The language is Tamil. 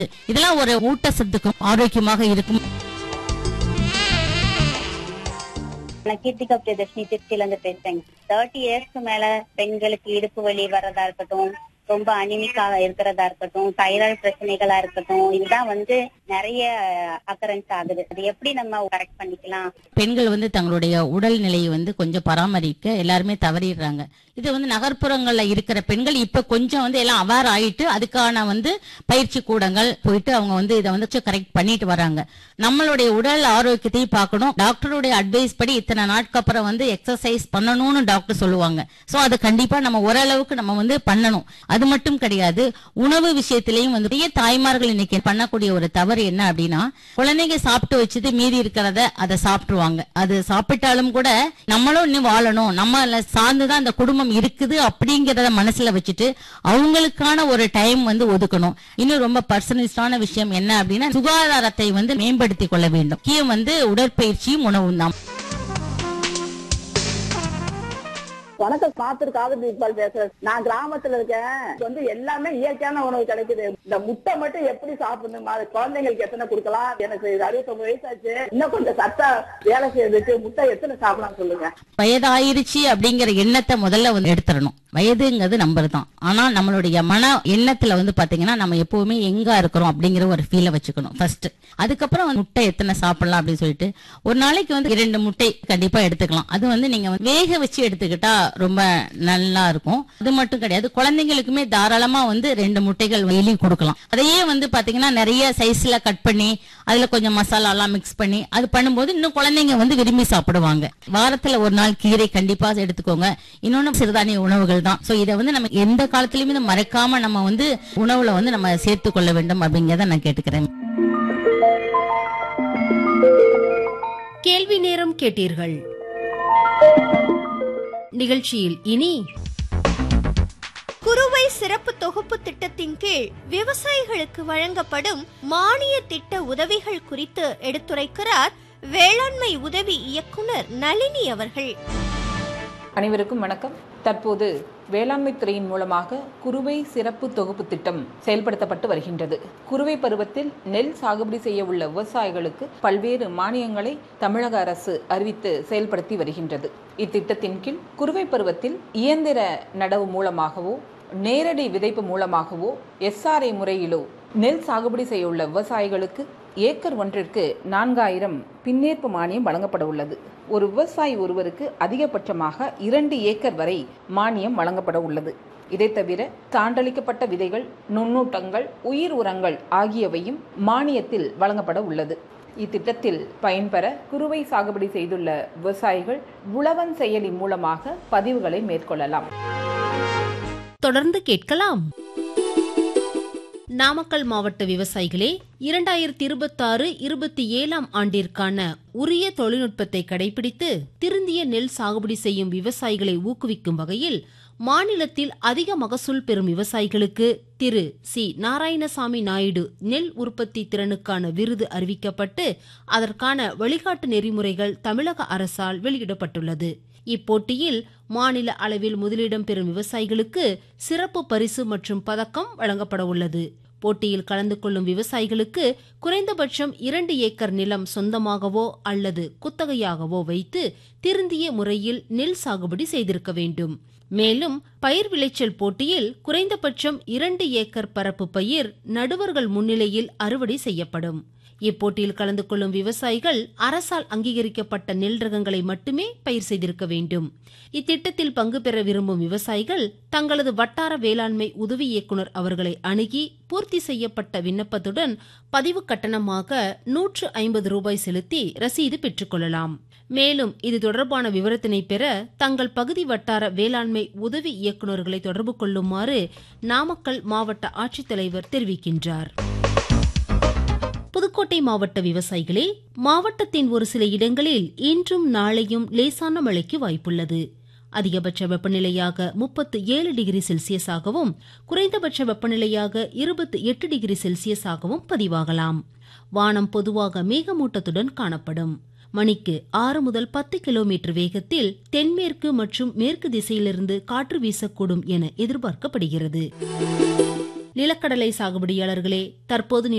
இதெல்லாம் ஒரு ஊட்டச்சத்துக்கும் ஆரோக்கியமாக இருக்கும் நான் கீர்த்திகா பிரியதர்ஷினி திருச்சியில இருந்து பேசுறேங்க தேர்ட்டி இயர்ஸ்க்கு மேல பெண்களுக்கு இடுப்பு வலி வர்றதா இருக்கட்டும் ரொம்ப அனிமிக்கா இருக்கிறதா இருக்கட்டும் தைராய்டு பிரச்சனைகளா இருக்கட்டும் இதுதான் வந்து நிறைய அக்கரன்ஸ் ஆகுது அது எப்படி நம்ம கரெக்ட் பண்ணிக்கலாம் பெண்கள் வந்து தங்களுடைய உடல் நிலையை வந்து கொஞ்சம் பராமரிக்க எல்லாருமே தவறிடுறாங்க இது வந்து நகர்ப்புறங்கள்ல இருக்கிற பெண்கள் இப்ப கொஞ்சம் வந்து எல்லாம் அவேர் ஆயிட்டு அதுக்கான வந்து பயிற்சி கூடங்கள் போயிட்டு அவங்க வந்து இதை வந்து கரெக்ட் பண்ணிட்டு வராங்க நம்மளுடைய உடல் ஆரோக்கியத்தையும் பார்க்கணும் டாக்டருடைய அட்வைஸ் படி இத்தனை நாட்கு அப்புறம் வந்து எக்ஸசைஸ் பண்ணணும்னு டாக்டர் சொல்லுவாங்க சோ அது கண்டிப்பா நம்ம ஓரளவுக்கு நம்ம வந்து பண்ணணும் அது மட்டும் கிடையாது உணவு விஷயத்திலையும் வந்து நிறைய தாய்மார்கள் இன்னைக்கு பண்ணக்கூடிய ஒரு தவறு என்ன அப்படின்னா குழந்தைங்க சாப்பிட்டு வச்சது மீதி இருக்கிறத அதை சாப்பிட்டுருவாங்க அது சாப்பிட்டாலும் கூட நம்மளும் இன்னும் வாழணும் நம்ம சார்ந்துதான் அந்த குடும்பம் இருக்குது அப்படிங்கறத மனசுல வச்சுட்டு அவங்களுக்கான ஒரு டைம் வந்து ஒதுக்கணும் இன்னும் ரொம்ப பர்சனலிஸ்டான விஷயம் என்ன அப்படின்னா சுகாதாரத்தை வந்து மேம்படுத்திக் கொள்ள வேண்டும் முக்கியம் வந்து உடற்பயிற்சியும் உணவும் தான் வணக்கம் சாத்தூர் காதல் இக்பால் பேசுறேன் நான் கிராமத்துல இருக்கேன் இங்க வந்து எல்லாமே இயற்கையான உணவு கிடைக்குது இந்த முட்டை மட்டும் எப்படி சாப்பிடணும் அது குழந்தைங்களுக்கு எத்தனை கொடுக்கலாம் எனக்கு அறுபத்தொன்பது வயசாச்சு இன்னும் கொஞ்சம் சத்தா வேலை செய்யறதுக்கு முட்டை எத்தனை சாப்பிடலாம் சொல்லுங்க வயதாயிருச்சு அப்படிங்கிற எண்ணத்தை முதல்ல வந்து எடுத்துடணும் வயதுங்கிறது நம்பர் தான் ஆனா நம்மளுடைய மன எண்ணத்துல வந்து பாத்தீங்கன்னா நம்ம எப்பவுமே எங்க இருக்கிறோம் அப்படிங்கிற ஒரு ஃபீலை வச்சுக்கணும் ஃபர்ஸ்ட் அதுக்கப்புறம் வந்து முட்டை எத்தனை சாப்பிடலாம் அப்படின்னு சொல்லிட்டு ஒரு நாளைக்கு வந்து இரண்டு முட்டை கண்டிப்பா எடுத்துக்கலாம் அது வந்து நீங்க வந்து வேக வச்சு எடுத்துக்கிட்டா ரொம்ப நல்லா இருக்கும் அது மட்டும் கிடையாது குழந்தைங்களுக்குமே தாராளமா வந்து ரெண்டு முட்டைகள் வெளியே கொடுக்கலாம் அதையே வந்து பாத்தீங்கன்னா நிறைய சைஸ்ல கட் பண்ணி அதுல கொஞ்சம் மசாலா எல்லாம் மிக்ஸ் பண்ணி அது பண்ணும்போது இன்னும் குழந்தைங்க வந்து விரும்பி சாப்பிடுவாங்க வாரத்துல ஒரு நாள் கீரை கண்டிப்பா எடுத்துக்கோங்க இன்னொன்னு சிறுதானிய உணவுகள் தான் சோ இதை வந்து நம்ம எந்த காலத்திலயுமே இதை மறக்காம நம்ம வந்து உணவுல வந்து நம்ம சேர்த்து கொள்ள வேண்டும் அப்படிங்கறத நான் கேட்டுக்கிறேன் கேள்வி நேரம் கேட்டீர்கள் நிகழ்ச்சியில் இனி குறுவை சிறப்பு தொகுப்பு திட்டத்தின் கீழ் விவசாயிகளுக்கு வழங்கப்படும் மானிய திட்ட உதவிகள் குறித்து எடுத்துரைக்கிறார் வேளாண்மை உதவி இயக்குனர் நளினி அவர்கள் அனைவருக்கும் வணக்கம் தற்போது வேளாண்மை துறையின் மூலமாக குறுவை சிறப்பு தொகுப்பு திட்டம் செயல்படுத்தப்பட்டு வருகின்றது குறுவை பருவத்தில் நெல் சாகுபடி செய்ய உள்ள விவசாயிகளுக்கு பல்வேறு மானியங்களை தமிழக அரசு அறிவித்து செயல்படுத்தி வருகின்றது இத்திட்டத்தின் கீழ் குறுவை பருவத்தில் இயந்திர நடவு மூலமாகவோ நேரடி விதைப்பு மூலமாகவோ எஸ்ஆர்ஐ முறையிலோ நெல் சாகுபடி செய்ய உள்ள விவசாயிகளுக்கு ஏக்கர் ஒன்றிற்கு நான்காயிரம் பின்னேற்பு மானியம் வழங்கப்பட உள்ளது ஒரு விவசாயி ஒருவருக்கு அதிகபட்சமாக இரண்டு ஏக்கர் வரை மானியம் வழங்கப்பட உள்ளது இதை தவிர சான்றளிக்கப்பட்ட விதைகள் நுண்ணூட்டங்கள் உயிர் உரங்கள் ஆகியவையும் மானியத்தில் வழங்கப்பட உள்ளது இத்திட்டத்தில் பயன்பெற குறுவை சாகுபடி செய்துள்ள விவசாயிகள் உழவன் செயலி மூலமாக பதிவுகளை மேற்கொள்ளலாம் தொடர்ந்து கேட்கலாம் நாமக்கல் மாவட்ட விவசாயிகளே இரண்டாயிரத்தி இருபத்தாறு இருபத்தி ஏழாம் ஆண்டிற்கான உரிய தொழில்நுட்பத்தை கடைபிடித்து திருந்திய நெல் சாகுபடி செய்யும் விவசாயிகளை ஊக்குவிக்கும் வகையில் மாநிலத்தில் அதிக மகசூல் பெறும் விவசாயிகளுக்கு திரு சி நாராயணசாமி நாயுடு நெல் உற்பத்தி திறனுக்கான விருது அறிவிக்கப்பட்டு அதற்கான வழிகாட்டு நெறிமுறைகள் தமிழக அரசால் வெளியிடப்பட்டுள்ளது இப்போட்டியில் மாநில அளவில் முதலிடம் பெறும் விவசாயிகளுக்கு சிறப்பு பரிசு மற்றும் பதக்கம் வழங்கப்பட உள்ளது போட்டியில் கலந்து கொள்ளும் விவசாயிகளுக்கு குறைந்தபட்சம் இரண்டு ஏக்கர் நிலம் சொந்தமாகவோ அல்லது குத்தகையாகவோ வைத்து திருந்திய முறையில் நெல் சாகுபடி செய்திருக்க வேண்டும் மேலும் பயிர் விளைச்சல் போட்டியில் குறைந்தபட்சம் இரண்டு ஏக்கர் பரப்பு பயிர் நடுவர்கள் முன்னிலையில் அறுவடை செய்யப்படும் இப்போட்டியில் கலந்து கொள்ளும் விவசாயிகள் அரசால் அங்கீகரிக்கப்பட்ட நெல் ரகங்களை மட்டுமே பயிர் செய்திருக்க வேண்டும் இத்திட்டத்தில் பங்கு பெற விரும்பும் விவசாயிகள் தங்களது வட்டார வேளாண்மை உதவி இயக்குநர் அவர்களை அணுகி பூர்த்தி செய்யப்பட்ட விண்ணப்பத்துடன் பதிவு கட்டணமாக நூற்று ஐம்பது ரூபாய் செலுத்தி ரசீது பெற்றுக்கொள்ளலாம் மேலும் இது தொடர்பான விவரத்தினை பெற தங்கள் பகுதி வட்டார வேளாண்மை உதவி இயக்குநர்களை தொடர்பு கொள்ளுமாறு நாமக்கல் மாவட்ட ஆட்சித்தலைவர் தெரிவிக்கின்றார் புதுக்கோட்டை மாவட்ட விவசாயிகளே மாவட்டத்தின் ஒரு சில இடங்களில் இன்றும் நாளையும் லேசான மழைக்கு வாய்ப்புள்ளது அதிகபட்ச வெப்பநிலையாக முப்பத்து ஏழு டிகிரி செல்சியஸாகவும் குறைந்தபட்ச வெப்பநிலையாக இருபத்தி எட்டு டிகிரி செல்சியஸாகவும் பதிவாகலாம் வானம் பொதுவாக மேகமூட்டத்துடன் காணப்படும் மணிக்கு ஆறு முதல் பத்து கிலோமீட்டர் வேகத்தில் தென்மேற்கு மற்றும் மேற்கு திசையிலிருந்து காற்று வீசக்கூடும் என எதிர்பார்க்கப்படுகிறது நிலக்கடலை சாகுபடியாளர்களே தற்போது